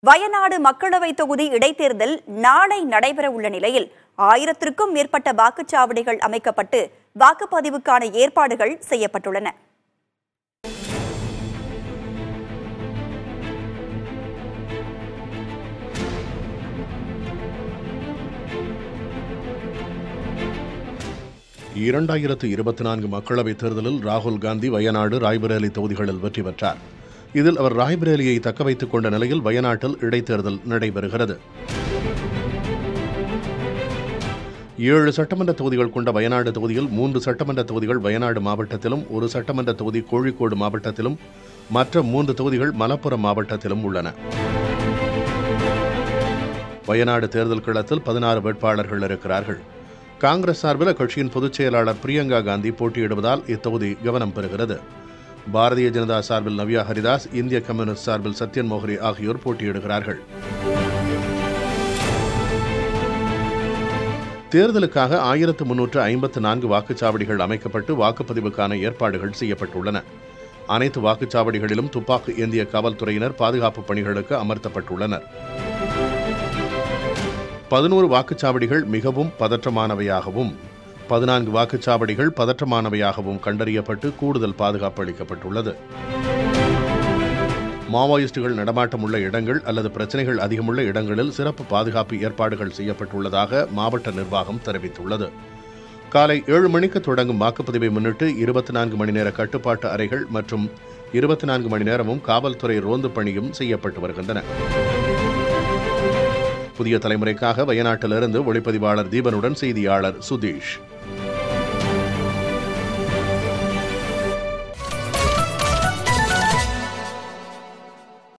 வயநாடு மக்களவைத் தொகுதி இடைத்தேர்தல் நாளை நடைபெற உள்ள நிலையில் ஆயிரத்திற்கும் மேற்பட்ட வாக்குச்சாவடிகள் அமைக்கப்பட்டு வாக்குப்பதிவுக்கான ஏற்பாடுகள் செய்யப்பட்டுள்ளன இரண்டாயிரத்து இருபத்தி நான்கு மக்களவைத் தேர்தலில் ராகுல் காந்தி வயநாடு ராய்பரேலி தொகுதிகளில் வெற்றி பெற்றார் இதில் அவர் ராய்பரேலியை தக்க வைத்துக் கொண்ட நிலையில் வயநாட்டில் இடைத்தேர்தல் நடைபெறுகிறது ஏழு சட்டமன்ற தொகுதிகள் கொண்ட வயநாடு தொகுதியில் மூன்று சட்டமன்ற தொகுதிகள் வயநாடு மாவட்டத்திலும் ஒரு சட்டமன்ற தொகுதி கோழிக்கோடு மாவட்டத்திலும் மற்ற மூன்று தொகுதிகள் மலப்புரம் மாவட்டத்திலும் உள்ளன வயநாடு தேர்தல் களத்தில் பதினாறு வேட்பாளர்கள் இருக்கிறார்கள் காங்கிரஸ் சார்பில் அக்கட்சியின் பொதுச் செயலாளர் பிரியங்கா காந்தி போட்டியிடுவதால் இத்தொகுதி கவனம் பெறுகிறது பாரதிய ஜனதா சார்பில் நவ்யா ஹரிதாஸ் இந்திய கம்யூனிஸ்ட் சார்பில் சத்யன் மோகரி ஆகியோர் போட்டியிடுகிறார்கள் தேர்தலுக்காக ஆயிரத்து முன்னூற்று ஐம்பத்து நான்கு வாக்குச்சாவடிகள் அமைக்கப்பட்டு வாக்குப்பதிவுக்கான ஏற்பாடுகள் செய்யப்பட்டுள்ளன அனைத்து வாக்குச்சாவடிகளிலும் துப்பாக்கி ஏந்திய காவல்துறையினர் பாதுகாப்பு பணிகளுக்கு அமர்த்தப்பட்டுள்ளனர் பதினோரு வாக்குச்சாவடிகள் மிகவும் பதற்றமானவையாகவும் பதினான்கு வாக்குச்சாவடிகள் பதற்றமானவையாகவும் கண்டறியப்பட்டு கூடுதல் பாதுகாப்பு அளிக்கப்பட்டுள்ளது மாவோயிஸ்டுகள் நடமாட்டம் உள்ள இடங்கள் அல்லது பிரச்சனைகள் அதிகமுள்ள இடங்களில் சிறப்பு பாதுகாப்பு ஏற்பாடுகள் செய்யப்பட்டுள்ளதாக மாவட்ட நிர்வாகம் தெரிவித்துள்ளது காலை ஏழு மணிக்கு தொடங்கும் வாக்குப்பதிவை முன்னிட்டு இருபத்தி நான்கு மணி நேர கட்டுப்பாட்டு அறைகள் மற்றும் இருபத்தி நான்கு மணி நேரமும் காவல்துறை ரோந்து பணியும் செய்யப்பட்டு வருகின்றன புதிய தலைமுறைக்காக வயநாட்டிலிருந்து ஒளிப்பதிவாளர் தீபனுடன் செய்தியாளர் சுதீஷ்